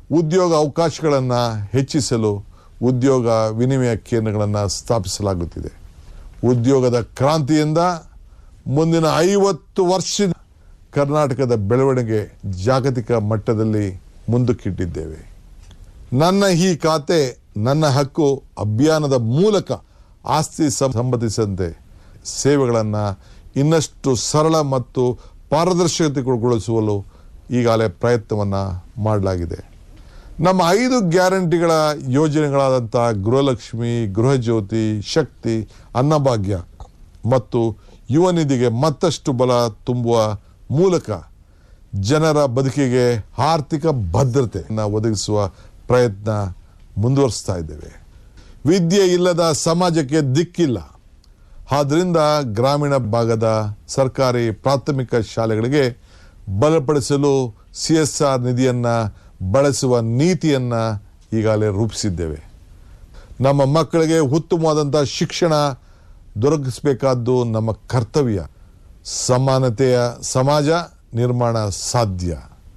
ಉದ್ಯೋಗ ಅವಕಾಶಗಳನ್ನು ಹೆಚ್ಚಿಸಲು ಉದ್ಯೋಗ ವಿನಿಮಯ ಕೇಂದ್ರಗಳನ್ನು ಸ್ಥಾಪಿಸಲಾಗುತ್ತಿದೆ ಉದ್ಯೋಗದ ಕ್ರಾಂತಿಯಿಂದ ಮುಂದಿನ ಐವತ್ತು ವರ್ಷ ಕರ್ನಾಟಕದ ಬೆಳವಣಿಗೆ ಜಾಗತಿಕ ಮಟ್ಟದಲ್ಲಿ ಮುಂದಕ್ಕಿಟ್ಟಿದ್ದೇವೆ ನನ್ನ ಈ ಖಾತೆ ನನ್ನ ಹಕ್ಕು ಅಭಿಯಾನದ ಮೂಲಕ ಆಸ್ತಿ ಸಂ- ಸಂಬಂಧಿಸಿದಂತೆ ಸೇವೆಗಳನ್ನು ಇನ್ನಷ್ಟು ಸರಳ ಮತ್ತು ಪಾರದರ್ಶಕತೆಗೊಳಿಸಲು ಈಗಾಗಲೇ ಪ್ರಯತ್ನವನ್ನು ಮಾಡಲಾಗಿದೆ ನಮ್ಮ ಐದು ಗ್ಯಾರಂಟಿಗಳ ಯೋಜನೆಗಳಾದಂಥ ಗೃಹಲಕ್ಷ್ಮಿ ಗೃಹಜ್ಯೋತಿ ಶಕ್ತಿ ಅನ್ನಭಾಗ್ಯ ಮತ್ತು ಯುವ ನಿಧಿಗೆ ಮತ್ತಷ್ಟು ಬಲ ತುಂಬುವ ಮೂಲಕ ಜನರ ಬದುಕಿಗೆ ಆರ್ಥಿಕ ಭದ್ರತೆಯನ್ನು ಒದಗಿಸುವ ಪ್ರಯತ್ನ ಮುಂದುವರಿಸ್ತಾ ಇದ್ದೇವೆ ವಿದ್ಯೆ ಇಲ್ಲದ ಸಮಾಜಕ್ಕೆ ದಿಕ್ಕಿಲ್ಲ ಆದ್ದರಿಂದ ಗ್ರಾಮೀಣ ಭಾಗದ ಸರ್ಕಾರಿ ಪ್ರಾಥಮಿಕ ಶಾಲೆಗಳಿಗೆ ಬಲಪಡಿಸಲು ಸಿ ಎಸ್ ಆರ್ ನಿಧಿಯನ್ನು ಬಳಸುವ ನೀತಿಯನ್ನು ಈಗಾಗಲೇ ರೂಪಿಸಿದ್ದೇವೆ ನಮ್ಮ ಮಕ್ಕಳಿಗೆ ಉತ್ತಮವಾದಂಥ ಶಿಕ್ಷಣ ದೊರಕಿಸಬೇಕಾದ್ದು ನಮ್ಮ ಕರ್ತವ್ಯ ಸಮಾನತೆಯ ಸಮಾಜ ನಿರ್ಮಾಣ ಸಾಧ್ಯ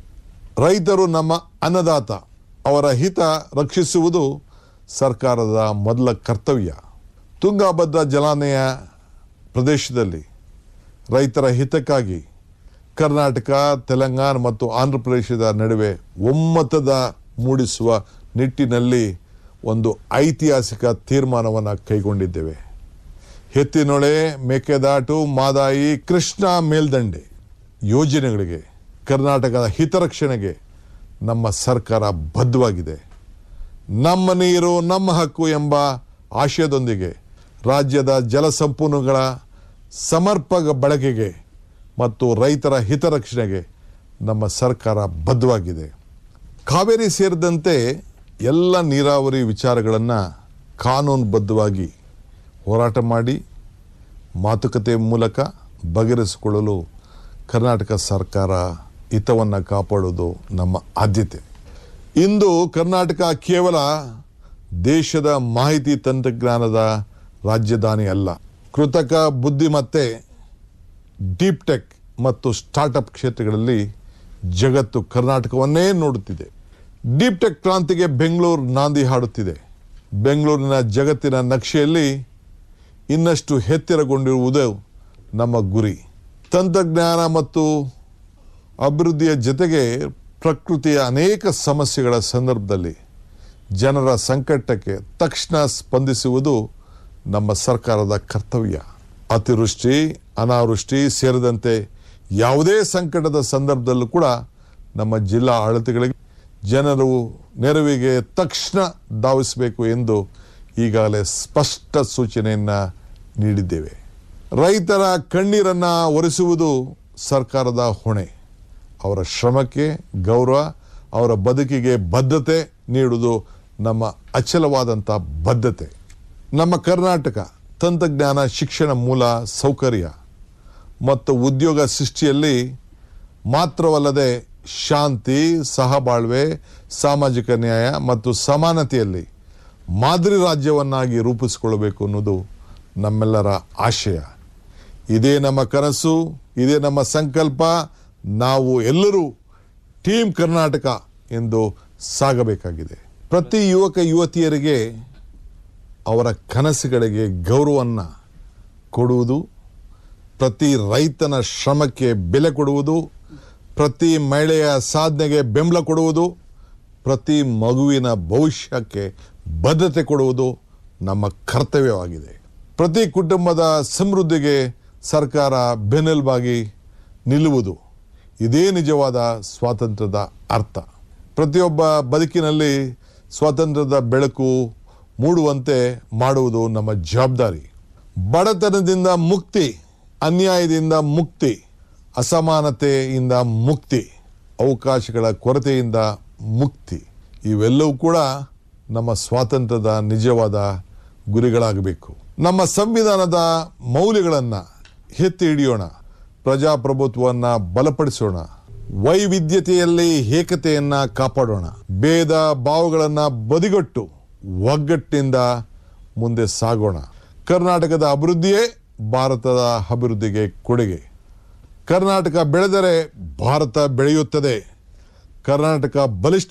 ರೈತರು ನಮ್ಮ ಅನ್ನದಾತ ಅವರ ಹಿತ ರಕ್ಷಿಸುವುದು ಸರ್ಕಾರದ ಮೊದಲ ಕರ್ತವ್ಯ ತುಂಗಭದ್ರಾ ಜಲಾನಯ ಪ್ರದೇಶದಲ್ಲಿ ರೈತರ ಹಿತಕ್ಕಾಗಿ ಕರ್ನಾಟಕ ತೆಲಂಗಾಣ ಮತ್ತು ಆಂಧ್ರ ಪ್ರದೇಶದ ನಡುವೆ ಒಮ್ಮತದ ಮೂಡಿಸುವ ನಿಟ್ಟಿನಲ್ಲಿ ಒಂದು ಐತಿಹಾಸಿಕ ತೀರ್ಮಾನವನ್ನು ಕೈಗೊಂಡಿದ್ದೇವೆ ಎತ್ತಿನೊಳೆ ಮೇಕೆದಾಟು ಮಾದಾಯಿ ಕೃಷ್ಣ ಮೇಲ್ದಂಡೆ ಯೋಜನೆಗಳಿಗೆ ಕರ್ನಾಟಕದ ಹಿತರಕ್ಷಣೆಗೆ ನಮ್ಮ ಸರ್ಕಾರ ಬದ್ಧವಾಗಿದೆ ನಮ್ಮ ನೀರು ನಮ್ಮ ಹಕ್ಕು ಎಂಬ ಆಶಯದೊಂದಿಗೆ ರಾಜ್ಯದ ಜಲಸಂಪನ್ಮೂಲಗಳ ಸಮರ್ಪಕ ಬಳಕೆಗೆ ಮತ್ತು ರೈತರ ಹಿತರಕ್ಷಣೆಗೆ ನಮ್ಮ ಸರ್ಕಾರ ಬದ್ಧವಾಗಿದೆ ಕಾವೇರಿ ಸೇರಿದಂತೆ ಎಲ್ಲ ನೀರಾವರಿ ವಿಚಾರಗಳನ್ನು ಕಾನೂನುಬದ್ಧವಾಗಿ ಹೋರಾಟ ಮಾಡಿ ಮಾತುಕತೆ ಮೂಲಕ ಬಗೆಹರಿಸಿಕೊಳ್ಳಲು ಕರ್ನಾಟಕ ಸರ್ಕಾರ ಹಿತವನ್ನು ಕಾಪಾಡೋದು ನಮ್ಮ ಆದ್ಯತೆ ಇಂದು ಕರ್ನಾಟಕ ಕೇವಲ ದೇಶದ ಮಾಹಿತಿ ತಂತ್ರಜ್ಞಾನದ ರಾಜಧಾನಿ ಅಲ್ಲ ಕೃತಕ ಬುದ್ಧಿಮತ್ತೆ ಡೀಪ್ ಟೆಕ್ ಮತ್ತು ಸ್ಟಾರ್ಟಪ್ ಕ್ಷೇತ್ರಗಳಲ್ಲಿ ಜಗತ್ತು ಕರ್ನಾಟಕವನ್ನೇ ನೋಡುತ್ತಿದೆ ಡೀಪ್ ಟೆಕ್ ಕ್ರಾಂತಿಗೆ ಬೆಂಗಳೂರು ನಾಂದಿ ಹಾಡುತ್ತಿದೆ ಬೆಂಗಳೂರಿನ ಜಗತ್ತಿನ ನಕ್ಷೆಯಲ್ಲಿ ಇನ್ನಷ್ಟು ಎತ್ತರಗೊಂಡಿರುವುದು ನಮ್ಮ ಗುರಿ ತಂತ್ರಜ್ಞಾನ ಮತ್ತು ಅಭಿವೃದ್ಧಿಯ ಜೊತೆಗೆ ಪ್ರಕೃತಿಯ ಅನೇಕ ಸಮಸ್ಯೆಗಳ ಸಂದರ್ಭದಲ್ಲಿ ಜನರ ಸಂಕಟಕ್ಕೆ ತಕ್ಷಣ ಸ್ಪಂದಿಸುವುದು ನಮ್ಮ ಸರ್ಕಾರದ ಕರ್ತವ್ಯ ಅತಿವೃಷ್ಟಿ ಅನಾವೃಷ್ಟಿ ಸೇರಿದಂತೆ ಯಾವುದೇ ಸಂಕಟದ ಸಂದರ್ಭದಲ್ಲೂ ಕೂಡ ನಮ್ಮ ಜಿಲ್ಲಾ ಆಡಳಿತಗಳಿಗೆ ಜನರು ನೆರವಿಗೆ ತಕ್ಷಣ ಧಾವಿಸಬೇಕು ಎಂದು ಈಗಾಗಲೇ ಸ್ಪಷ್ಟ ಸೂಚನೆಯನ್ನು ನೀಡಿದ್ದೇವೆ ರೈತರ ಕಣ್ಣೀರನ್ನು ಒರೆಸುವುದು ಸರ್ಕಾರದ ಹೊಣೆ ಅವರ ಶ್ರಮಕ್ಕೆ ಗೌರವ ಅವರ ಬದುಕಿಗೆ ಬದ್ಧತೆ ನೀಡುವುದು ನಮ್ಮ ಅಚಲವಾದಂಥ ಬದ್ಧತೆ ನಮ್ಮ ಕರ್ನಾಟಕ ತಂತ್ರಜ್ಞಾನ ಶಿಕ್ಷಣ ಮೂಲ ಸೌಕರ್ಯ ಮತ್ತು ಉದ್ಯೋಗ ಸೃಷ್ಟಿಯಲ್ಲಿ ಮಾತ್ರವಲ್ಲದೆ ಶಾಂತಿ ಸಹಬಾಳ್ವೆ ಸಾಮಾಜಿಕ ನ್ಯಾಯ ಮತ್ತು ಸಮಾನತೆಯಲ್ಲಿ ಮಾದರಿ ರಾಜ್ಯವನ್ನಾಗಿ ರೂಪಿಸಿಕೊಳ್ಳಬೇಕು ಅನ್ನೋದು ನಮ್ಮೆಲ್ಲರ ಆಶಯ ಇದೇ ನಮ್ಮ ಕನಸು ಇದೇ ನಮ್ಮ ಸಂಕಲ್ಪ ನಾವು ಎಲ್ಲರೂ ಟೀಮ್ ಕರ್ನಾಟಕ ಎಂದು ಸಾಗಬೇಕಾಗಿದೆ ಪ್ರತಿ ಯುವಕ ಯುವತಿಯರಿಗೆ ಅವರ ಕನಸುಗಳಿಗೆ ಗೌರವವನ್ನು ಕೊಡುವುದು ಪ್ರತಿ ರೈತನ ಶ್ರಮಕ್ಕೆ ಬೆಲೆ ಕೊಡುವುದು ಪ್ರತಿ ಮಹಿಳೆಯ ಸಾಧನೆಗೆ ಬೆಂಬಲ ಕೊಡುವುದು ಪ್ರತಿ ಮಗುವಿನ ಭವಿಷ್ಯಕ್ಕೆ ಬದ್ಧತೆ ಕೊಡುವುದು ನಮ್ಮ ಕರ್ತವ್ಯವಾಗಿದೆ ಪ್ರತಿ ಕುಟುಂಬದ ಸಮೃದ್ಧಿಗೆ ಸರ್ಕಾರ ಬೆನ್ನೆಲುಬಾಗಿ ನಿಲ್ಲುವುದು ಇದೇ ನಿಜವಾದ ಸ್ವಾತಂತ್ರ್ಯದ ಅರ್ಥ ಪ್ರತಿಯೊಬ್ಬ ಬದುಕಿನಲ್ಲಿ ಸ್ವಾತಂತ್ರ್ಯದ ಬೆಳಕು ಮೂಡುವಂತೆ ಮಾಡುವುದು ನಮ್ಮ ಜವಾಬ್ದಾರಿ ಬಡತನದಿಂದ ಮುಕ್ತಿ ಅನ್ಯಾಯದಿಂದ ಮುಕ್ತಿ ಅಸಮಾನತೆಯಿಂದ ಮುಕ್ತಿ ಅವಕಾಶಗಳ ಕೊರತೆಯಿಂದ ಮುಕ್ತಿ ಇವೆಲ್ಲವೂ ಕೂಡ ನಮ್ಮ ಸ್ವಾತಂತ್ರ್ಯದ ನಿಜವಾದ ಗುರಿಗಳಾಗಬೇಕು ನಮ್ಮ ಸಂವಿಧಾನದ ಮೌಲ್ಯಗಳನ್ನು ಎತ್ತಿ ಹಿಡಿಯೋಣ ಪ್ರಜಾಪ್ರಭುತ್ವವನ್ನು ಬಲಪಡಿಸೋಣ ವೈವಿಧ್ಯತೆಯಲ್ಲಿ ಏಕತೆಯನ್ನ ಕಾಪಾಡೋಣ ಭೇದ ಭಾವಗಳನ್ನು ಬದಿಗೊಟ್ಟು ಒಗ್ಗಟ್ಟಿನಿಂದ ಮುಂದೆ ಸಾಗೋಣ ಕರ್ನಾಟಕದ ಅಭಿವೃದ್ಧಿಯೇ ಭಾರತದ ಅಭಿವೃದ್ಧಿಗೆ ಕೊಡುಗೆ ಕರ್ನಾಟಕ ಬೆಳೆದರೆ ಭಾರತ ಬೆಳೆಯುತ್ತದೆ ಕರ್ನಾಟಕ ಬಲಿಷ್ಠ